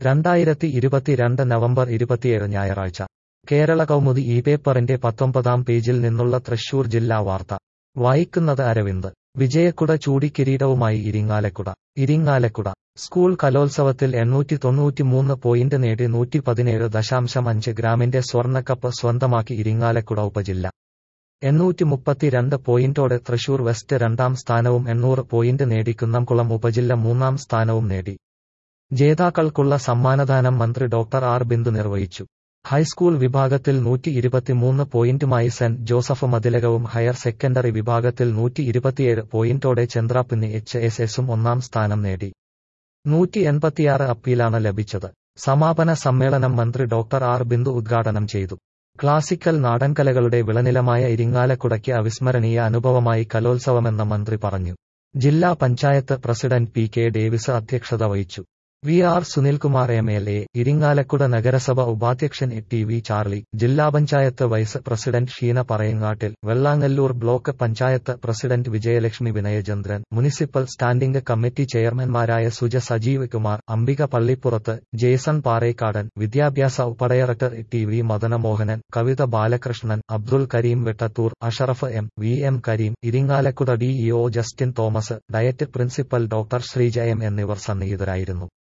രണ്ടായിരത്തി ഇരുപത്തിരണ്ട് നവംബർ ഇരുപത്തിയേഴ് ഞായറാഴ്ച കേരള കൗമുദി ഈ പേപ്പറിന്റെ പത്തൊമ്പതാം പേജിൽ നിന്നുള്ള തൃശൂർ ജില്ലാ വാർത്ത വായിക്കുന്നത് അരവിന്ദ് വിജയക്കുട ചൂടിക്കിരീടവുമായി ഇരിങ്ങാലക്കുട ഇരിങ്ങാലക്കുട സ്കൂൾ കലോത്സവത്തിൽ എണ്ണൂറ്റി തൊണ്ണൂറ്റിമൂന്ന് പോയിന്റ് നേടി നൂറ്റി പതിനേഴ് ദശാംശം അഞ്ച് ഗ്രാമിന്റെ സ്വർണ്ണക്കപ്പ് സ്വന്തമാക്കി ഇരിങ്ങാലക്കുട ഉപജില്ല എണ്ണൂറ്റി മുപ്പത്തിരണ്ട് പോയിന്റോടെ തൃശൂർ വെസ്റ്റ് രണ്ടാം സ്ഥാനവും എണ്ണൂറ് പോയിന്റ് നേടി കുന്നംകുളം ഉപജില്ല മൂന്നാം സ്ഥാനവും നേടി ജേതാക്കൾക്കുള്ള സമ്മാനദാനം മന്ത്രി ഡോക്ടർ ആർ ബിന്ദു നിർവഹിച്ചു ഹൈസ്കൂൾ വിഭാഗത്തിൽ നൂറ്റി ഇരുപത്തിമൂന്ന് പോയിന്റുമായി സെന്റ് ജോസഫ് മതിലകവും ഹയർ സെക്കൻഡറി വിഭാഗത്തിൽ നൂറ്റി ഇരുപത്തിയേഴ് പോയിന്റോടെ ചന്ദ്രാപ്പിന്നി എച്ച് എസ് എസും ഒന്നാം സ്ഥാനം നേടി നൂറ്റി എൺപത്തിയാറ് അപ്പീലാണ് ലഭിച്ചത് സമാപന സമ്മേളനം മന്ത്രി ഡോക്ടർ ആർ ബിന്ദു ഉദ്ഘാടനം ചെയ്തു ക്ലാസിക്കൽ നാടൻകലകളുടെ വിളനിലമായ ഇരിങ്ങാലക്കുടയ്ക്ക് അവിസ്മരണീയ അനുഭവമായി കലോത്സവമെന്ന മന്ത്രി പറഞ്ഞു ജില്ലാ panchayat president P K Davis അധ്യക്ഷത വഹിച്ചു V R Sunilkumar M L A Irinjalakuda നഗരസഭ ഉപാധ്യക്ഷൻ ടി വി ചാർലി ജില്ലാ panchayat vice president Sheena Parayangattil Vellangallur block panchayat president Vijayalakshmi Vinayachandran municipal standing committee ചെയർമാൻമാരായ സുജ സജീവ് കുമാർ അംബിക പള്ളിപ്പുറത്ത് ജേസൺ പാറേക്കാടൻ വിദ്യാഭ്യാസ ഉപഡയറക്ടർ T V Madanamohanan Kavitha Balakrishnan Abdul Kareem Vettathur Ashraf M V M Kareem Irinjalakuda DEO Justin Thomas DIET principal doctor Sreeja M എന്നിവർ സന്നിഹിതരായിരുന്നു